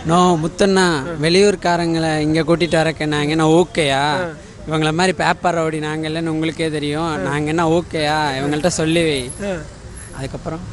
No Muthanna வெளியூர்காரங்களை இங்கே கூட்டிகிட்டு வரக்க நாங்கள் என்ன ஓகேயா இவங்கள மாதிரி பேப்பர் ரவுடி நாங்கள் இல்லைன்னு உங்களுக்கே தெரியும் நாங்கள் என்ன ஓகேயா இவங்கள்ட்ட சொல்லி வை அதுக்கப்புறம்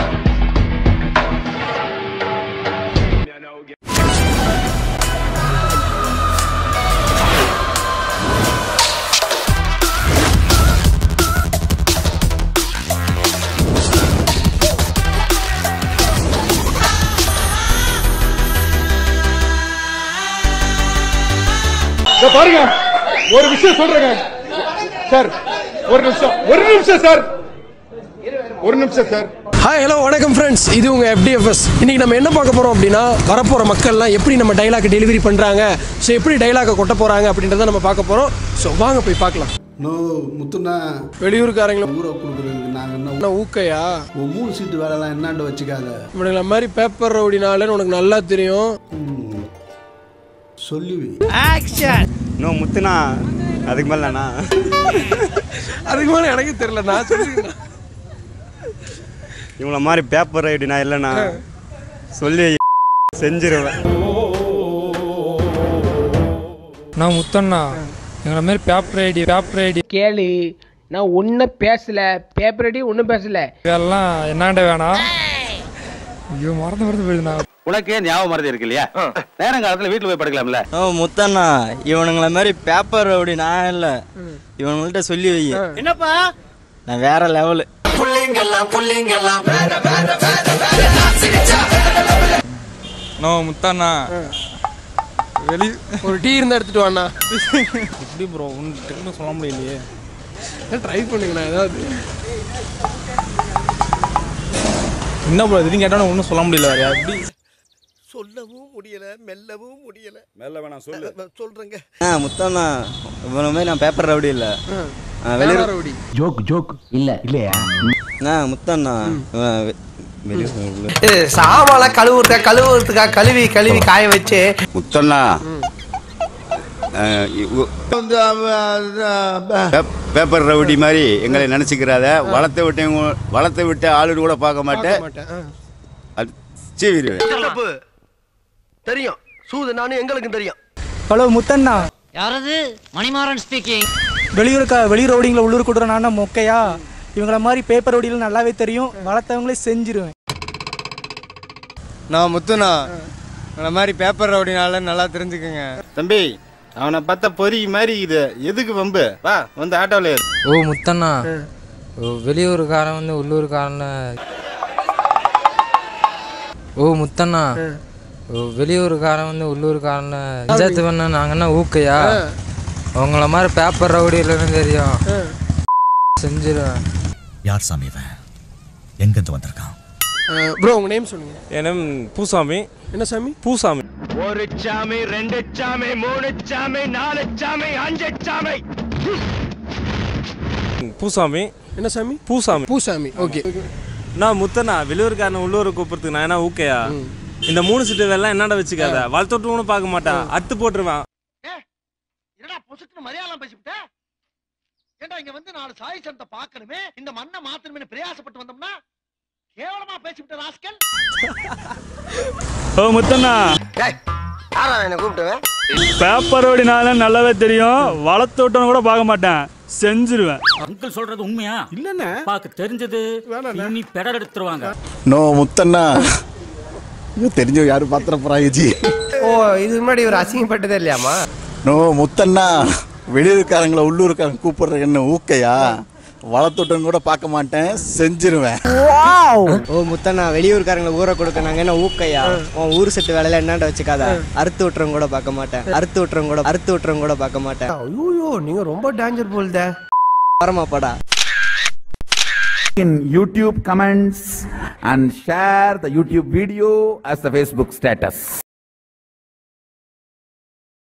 இதோ பாருங்க ஒரு விஷயம் சொல்றேங்க சார் ஒரு நிமிஷம் ஒரு நிமிஷம் சார் ஒரு நிமிஷம் சார் ஹாய் ஹலோ வணக்கம் ஃப்ரெண்ட்ஸ் இது உங்கள் எஃப்டிஎஃப்எஸ் இன்னைக்கு நம்ம என்ன பார்க்க போகிறோம் அப்படின்னா வரப்போகிற மக்கள்லாம் எப்படி நம்ம டைலாக் டெலிவரி பண்ணுறாங்க ஸோ எப்படி டைலாக்கை கொட்ட போகிறாங்க அப்படின்றத நம்ம பார்க்க போகிறோம் ஸோ வாங்க போய் பார்க்கலாம் நோ முத்துண்ணா வெளியூர்காரங்களை ஊரை கொடுக்குறதுக்கு நாங்கள் என்ன என்ன ஊக்கையா உன் மூணு சீட்டு வேலைலாம் என்னாண்டு வச்சுக்காத இவனுங்களை மாதிரி பேப்பர் ரவுடினாலன்னு உனக்கு நல்லா தெரியும் ம். சொல்லி வை நோ முத்துனா அதுக்கு மேலண்ணா அதுக்கு மேலே எனக்கு தெரியல நான் சொல்லிக்கிறேன் இவங்கள மாதிரி பேப்பர் ரைடு நான் இல்லைண்ணா சொல்லி செஞ்சிருவேன் நான் முத்தண்ணா எங்களை மாதிரி பேப்பர் ஐடி பேப்பர் ஐடி கேளு நான் ஒன்றும் பேசல பேப்பர் அடி ஒன்றும் பேசல இதெல்லாம் என்னாண்ட வேணாம் ஐயோ மறந்து மறந்து போயிடுண்ணா உனக்கே ஞாபகம் மறதி இருக்கு இல்லையா நேரங்காலத்துல வீட்டுல போய் படுக்கலாம்ல ஓ முத்தண்ணா இவனுங்கள மாதிரி பேப்பர் ரவுடி நான் இல்லை இவனுங்கள்ட்ட சொல்லி வை என்னப்பா நான் வேற லெவலு நோ முத்தண்ணா வெளி ஒரு டீ இருந்தால் எடுத்துட்டு வாண்ணா எப்படி ப்ரோ ஒன்று சொல்ல முடியலையே ட்ரை பண்ணுங்கண்ணா ஏதாவது என்ன ப்ரோ எதுவும் கேட்டாலும் ஒன்றும் சொல்ல முடியல வேறு எப்படி சொல்லவும் முடியல மெல்லவும் முடியல மெல்ல வேணாம் சொல்லு சொல்றேங்க ஆ முத்தண்ணா இவன மாதிரி நான் பேப்பர் ரவுடி இல்லை வெளியூர் ரவுடி ஆ முத்தண்ணா இவன் வெ- வெளியூர் சாமால கழுவுறத கழுவுறதுக்கா கழுவி கழுவி காய வச்சு முத்தண்ணா பேப்பர் ரவுடி மாதிரி எங்களை நினைச்சுக்கிறாத வளர்த்த விட்டவங்க வளர்த்த விட்ட ஆளு கூட பார்க்க மாட்டேன் மாட்டேன் ஆ. அது சீவிடுவேன் தெரியும் சூது நானும் எங்களுக்கும் தெரியும் ஹலோ முத்தண்ணா யாரது மணிமாறன் ஸ்பீக்கிங் வெளியூருக்கா வெளியூர் ரோடிங்கில் உள்ளூர் கொடுற நான் மொக்கையா இவங்கள மாதிரி பேப்பர் ரோடியில் நல்லாவே தெரியும் வளர்த்தவங்களே செஞ்சிருவேன் நான் முத்துண்ணா இந்த மாதிரி பேப்பர் ரவுடினால நல்லா தெரிஞ்சுக்கோங்க தம்பி அவனை பார்த்தா பொறி மாதிரி இது எதுக்கு வம்பு வா வந்து ஆட்டோவில் ஏறு ஓ முத்தண்ணா ஓ வெளியூர்காரன் வந்து உள்ளூர்காரன் ஓ முத்தண்ணா ஓ வெளியூர்காரன் வந்து உள்ளூர்காரன் பஞ்சாயத்து பண்ண நாங்கள் என்ன ஊக்கையா உங்கள மாதிரி பேப்பர் ரவுடி இல்லைன்னு தெரியும் செஞ்சிருவேன் யார் சாமி இவன் எங்கிருந்து வந்திருக்கான் ப்ரோ உங்கள் நேம் சொல்லுங்க என் பூசாமி என்ன சாமி பூசாமி ஒரு சாமி ரெண்டு சாமி மூணு சாமி நாலு சாமி அஞ்சு சாமி பூசாமி என்ன சாமி பூசாமி பூசாமி ஓகே நான் முத்தண்ணா வெளியூர்காரன் உள்ளூர் கூப்பிடுறதுக்கு நான் என்ன ஊக்கையா இந்த மூணு சீட்டு வேலை என்னடா வச்சுக்காத வளர்த்தொட்டு ஒன்றும் பார்க்க மாட்டான் அத்து போட்டுருவேன் என்னடா பொசுக்குன்னு மலையாளம் பேசிவிட்ட ஏண்டா இங்க வந்து நாலு சாய் சனத்தை பார்க்கணுமே இந்த மண்ணை மாத்தணுமே பிரயாசப்பட்டு வந்தோம்னா கேவலமா பேசிவிட்ட ராஸ்கல் ஓ முத்தண்ணா யாரா என்ன கூப்பிட்டுவேன் பேப்பர் ஓடினால நல்லாவே தெரியும் வளர்த்தோட்டம் கூட பார்க்க மாட்டேன் செஞ்சிருவேன் அங்கிள் சொல்றது உண்மையா இல்லன்னு பாக்க தெரிஞ்சது நீ பெடர் எடுத்துருவாங்க நோ முத்தண்ணா ஐயோ தெரிஞ்ச யாரும் பாத்திர போறாங்க ஜி ஓ இது முன்னாடி ஒரு அசிங்கப்பட்டதே இல்லையாமா நோ முத்தண்ணா வெளியூர்காரங்களை உள்ளூர்காரங்க கூப்பிடுற என்ன ஊக்கையா வளர்த்துட்டம் கூட பார்க்க மாட்டேன் செஞ்சிருவேன் ஓ முத்தண்ணா வெளியூர்காரங்களை ஊரை கொடுக்க நாங்கள் என்ன ஊக்கையா உன் ஊர் செட்டு வேலையில என்னண்ட வச்சுக்காத அறுத்து விட்டுறவங்க கூட பார்க்க மாட்டேன் அறுத்து விட்டுறவங்க கூட அறுத்து விட்டுறவங்க கூட பார்க்க மாட்டேன் ஐயோ நீங்க ரொம்ப டேஞ்சர் போல்தே வரமாப்பாடா in YouTube comments and share the YouTube video as the Facebook status.